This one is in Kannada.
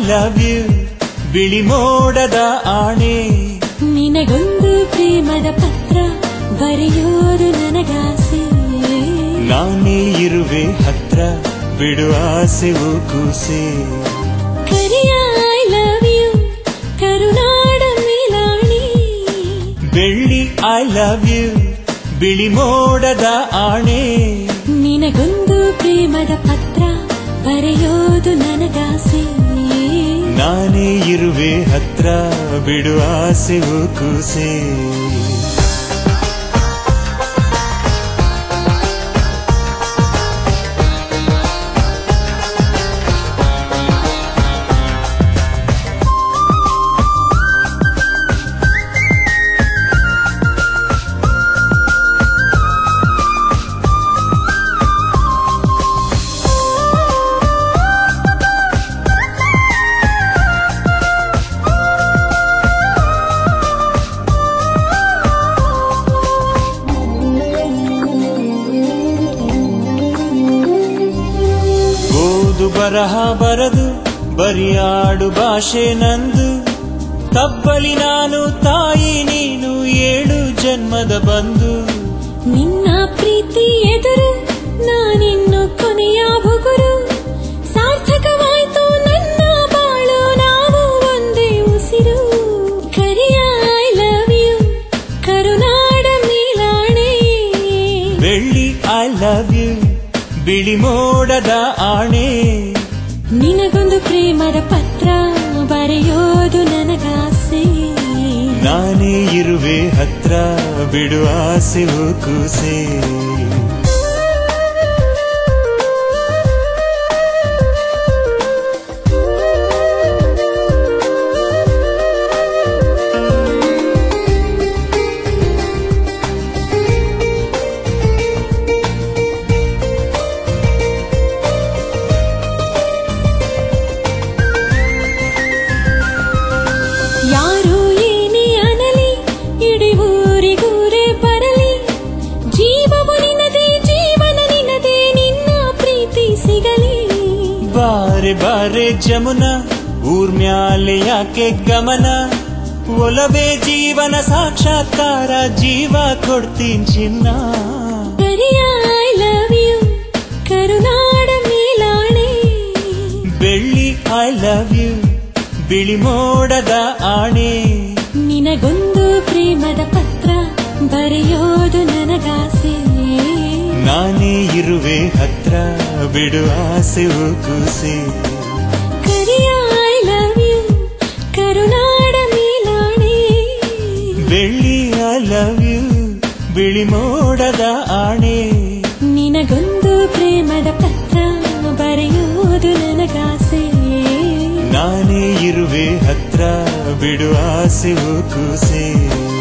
ಲವ್ ಯು ಬಿಳಿ ಮೋಡದ ಆಣೆ ನಿನಗೊಂದು ಪ್ರೇಮದ ಪತ್ರ ಬರೆಯೋದು ನನಗಾಸೆ ನಾನೇ ಇರುವೆ ಹತ್ರ ಬಿಡು ಆಸೆವು ಕೂಸೆ ಕರಿಯ ಐ ಲವ್ ಯು ಕರುನಾಡ ಮೇಲಾಣಿ ಬೆಳ್ಳಿ ಐ ಲವ್ ಯು ಬಿಳಿ ಮೋಡದ ಆಣೆ ನಿನಗೊಂದು ಪ್ರೇಮದ ಪತ್ರ ಬರೆಯೋದು ನನಗಾಸೆ ನಾನೇ ಇರುವೆ ಹತ್ರ ಬಿಡು ಆಸೆವು ಕೂಸೆ ಓದು ಬರಹ ಬರದು ಬರಿಯಾಡು ಭಾಷೆ ನಂದು ತಬ್ಬಲಿ ನಾನು ತಾಯಿ ನೀನು ಏಳು ಜನ್ಮದ ಬಂದು ನಿನ್ನ ಪ್ರೀತಿ ಎದುರು ನಾನಿನ್ನು ಕೊನೆಯ ಬುಗುರು ಸಾರ್ಥಕವಾಯ್ತು ನನ್ನ ಬಾಳು ನಾವು ಒಂದೇ ಉಸಿರು ಕರಿಯ ಐ ಲವ್ ಯು ಕರುನಾಡ ಮೇಲಾಣೆ ಬೆಳ್ಳಿ ಐ ಲವ್ ಯು ಬಿಳಿ ಮೋಡದ ಆಣೆ ನಿನಗೊಂದು ಪ್ರೇಮದ ಪತ್ರ ಬರೆಯೋದು ನನಗಾಸೆ ನಾನೇ ಇರುವೆ ಹತ್ರ ಬಿಡು ಆಸೆವು ಕೂಸೆ ಯಾರು ಏನೇ ಅನಲಿ ಇಡೀ ಊರಿಗೂರೇ ಬರಲಿ ಜೀವವು ನಿನ್ನದೇ ಜೀವನ ನಿನ್ನದೇ ನಿನ್ನ ಪ್ರೀತಿ ಸಿಗಲಿ ಬಾರೆ ಬಾರೆ ಜಮುನ ಊರ್ಮ್ಯಾಲೆ ಯಾಕೆ ಗಮನ ಒಲವೇ ಜೀವನ ಸಾಕ್ಷಾತ್ಕಾರ ಜೀವ ಕೊಡ್ತೀನಿ ಚಿನ್ನ ಕರಿಯ ಐ ಲವ್ ಯು ಕರುನಾಡ ಮೇಲಾಣೆ ಬೆಳ್ಳಿ ಐ ಲವ್ ಯು ಬಿಳಿ ಮೋಡದ ಆಣೆ ನಿನಗೊಂದು ಪ್ರೇಮದ ಪತ್ರ ಬರೆಯೋದು ನನಗಾಸೆ ನಾನೇ ಇರುವೆ ಹತ್ರ ಬಿಡು ಆಸೆವು ಕೂಸೆ ಕರಿಯ ಐ ಲವ್ ಯು ಕರುನಾಡ ಮೇಲಾಣೆ ಬೆಳ್ಳಿ ಐ ಲವ್ ಯು ಬಿಳಿ ಮೋಡದ ಆಣೆ ನಿನಗೊಂದು ಪ್ರೇಮದ ಪತ್ರ ಬರೆಯುವುದು ನನಗಾಸೆ ನಾನೇ ಇರುವೆ ಹತ್ರ ಬಿಡು ಆಸೆವು ಕೂಸೆ